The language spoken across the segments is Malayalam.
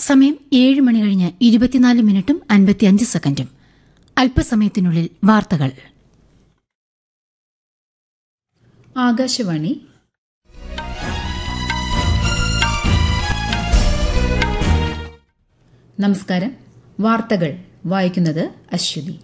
സമയം ഏഴ് മണി കഴിഞ്ഞ് ഇരുപത്തിനാല് മിനിറ്റും അൻപത്തിയഞ്ച് സെക്കൻഡും അല്പസമയത്തിനുള്ളിൽ വാർത്തകൾ ആകാശവാണി നമസ്കാരം വാർത്തകൾ വായിക്കുന്നത് അശ്വതി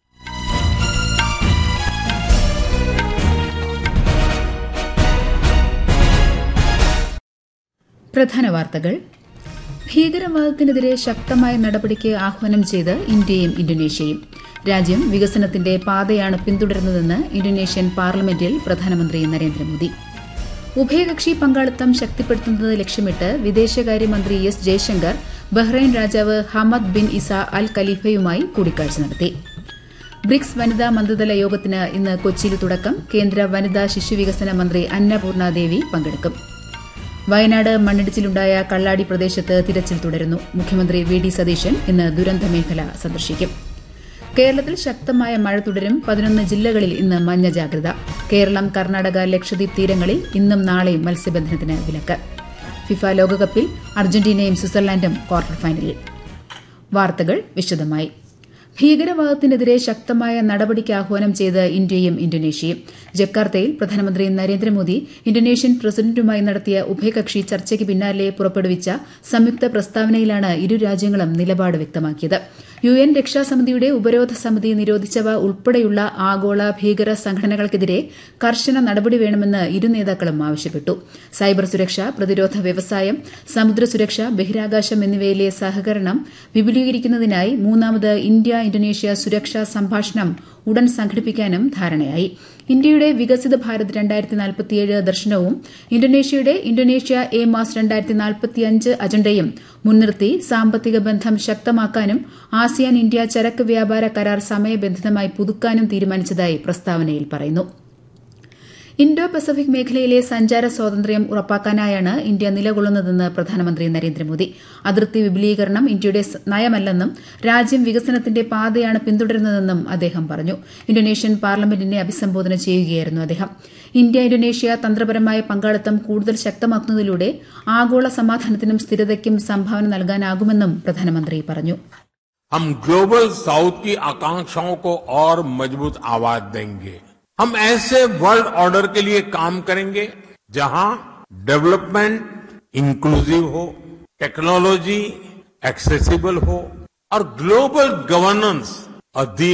പ്രധാന വാർത്തകൾ ഭീകരവാദത്തിനെതിരെ ശക്തമായ നടപടിക്ക് ആഹ്വാനം ചെയ്ത് ഇന്ത്യയും ഇന്തോനേഷ്യയും രാജ്യം വികസനത്തിന്റെ പാതയാണ് പിന്തുടരുന്നതെന്ന് ഇന്തോനേഷ്യൻ പാർലമെന്റിൽ പ്രധാനമന്ത്രി നരേന്ദ്രമോദി ഉഭയകക്ഷി പങ്കാളിത്തം ശക്തിപ്പെടുത്തുന്നത് ലക്ഷ്യമിട്ട് വിദേശകാര്യമന്ത്രി എസ് ജയശങ്കർ ബഹ്റൈൻ രാജാവ് ഹമദ് ബിൻ ഇസ അൽ ഖലീഫയുമായി കൂടിക്കാഴ്ച നടത്തി ബ്രിക്സ് വനിതാ മന്ത്രിതല യോഗത്തിന് ഇന്ന് കൊച്ചിയിൽ തുടക്കം കേന്ദ്ര വനിതാ ശിശുവികസന മന്ത്രി അന്നപൂർണ ദേവി പങ്കെടുക്കും വയനാട് മണ്ണിടിച്ചിലുണ്ടായ കള്ളാടി പ്രദേശത്ത് തിരച്ചിൽ തുടരുന്നു മുഖ്യമന്ത്രി വി ഡി സതീശൻ ഇന്ന് ദുരന്തമേഖല സന്ദർശിക്കും കേരളത്തിൽ ശക്തമായ മഴ തുടരും പതിനൊന്ന് ജില്ലകളിൽ ഇന്ന് മഞ്ഞ ജാഗ്രത കേരളം കർണാടക ലക്ഷദ്വീപ് തീരങ്ങളിൽ ഇന്നും നാളെയും മത്സ്യബന്ധനത്തിന് വിലക്ക് ഫിഫ ലോകകപ്പിൽ അർജന്റീനയും സ്വിറ്റ്സർലാൻഡും ക്വാർട്ടർ ഫൈനലിൽ വാർത്തകൾ വിശദമായി ഭീകരവാദത്തിനെതിരെ ശക്തമായ നടപടിക്ക് ആഹ്വാനം ചെയ്ത് ഇന്ത്യയും ഇന്തോനേഷ്യയും ജക്കാർത്തയിൽ പ്രധാനമന്ത്രി നരേന്ദ്രമോദി ഇന്തോനേഷ്യൻ പ്രസിഡന്റുമായി നടത്തിയ ഉഭയകക്ഷി ചർച്ചയ്ക്ക് പിന്നാലെ പുറപ്പെടുവിച്ച സംയുക്ത പ്രസ്താവനയിലാണ് ഇരു രാജ്യങ്ങളും നിലപാട് വ്യക്തമാക്കിയത് യു എൻ രക്ഷാസമിതിയുടെ ഉപരോധ സമിതി നിരോധിച്ചവ ഉൾപ്പെടെയുള്ള ആഗോള ഭീകര സംഘടനകൾക്കെതിരെ കർശന നടപടി വേണമെന്ന് ഇരു നേതാക്കളും ആവശ്യപ്പെട്ടു സൈബർ സുരക്ഷ പ്രതിരോധ വ്യവസായം സമുദ്ര സുരക്ഷ ബഹിരാകാശം എന്നിവയിലെ സഹകരണം വിപുലീകരിക്കുന്നതിനായി മൂന്നാമത് ഇന്ത്യ ഇന്തോനേഷ്യ സുരക്ഷാ സംഭാഷണം ഉടൻ സംഘടിപ്പിക്കാനും ധാരണയായി ഇന്ത്യയുടെ വികസിത ഭാരത് രണ്ടായിരത്തി നാൽപ്പത്തിയേഴ് ദർശനവും ഇന്തോനേഷ്യയുടെ ഇന്തോനേഷ്യ എ മാസ് രണ്ടായിരത്തി നാൽപ്പത്തിയഞ്ച് അജണ്ടയും മുൻനിർത്തി സാമ്പത്തിക ബന്ധം ശക്തമാക്കാനും ആസിയാൻ ഇന്ത്യ ചരക്ക് വ്യാപാര കരാർ സമയബന്ധിതമായി പുതുക്കാനും തീരുമാനിച്ചതായി പ്രസ്താവനയിൽ പറയുന്നു ഇൻഡോ പസഫിക് മേഖലയിലെ സഞ്ചാര സ്വാതന്ത്ര്യം ഉറപ്പാക്കാനായാണ് ഇന്ത്യ നിലകൊള്ളുന്നതെന്ന് പ്രധാനമന്ത്രി നരേന്ദ്രമോദി അതിർത്തി വിപുലീകരണം ഇന്ത്യയുടെ നയമല്ലെന്നും രാജ്യം വികസനത്തിന്റെ പാതയാണ് പിന്തുടരുന്നതെന്നും അദ്ദേഹം പറഞ്ഞു ഇന്തോനേഷ്യൻ പാർലമെന്റിനെ അഭിസംബോധന ചെയ്യുകയായിരുന്നു അദ്ദേഹം ഇന്ത്യ ഇന്തോനേഷ്യ തന്ത്രപരമായ പങ്കാളിത്തം കൂടുതൽ ശക്തമാക്കുന്നതിലൂടെ ആഗോള സമാധാനത്തിനും സ്ഥിരതയ്ക്കും സംഭാവന നൽകാനാകുമെന്നും പ്രധാനമന്ത്രി പറഞ്ഞു हम ग्लोबल साउथ की आकांक्षाओं को और मजबूत आवाज देंगे हम ऐसे वर्ल्ड ऑर्डर के लिए काम करेंगे जहां डेवलपमेंट इंक्लूसिव हो टेक्नोलॉजी एक्सेसिबल हो और ग्लोबल गवर्नेंस अधिक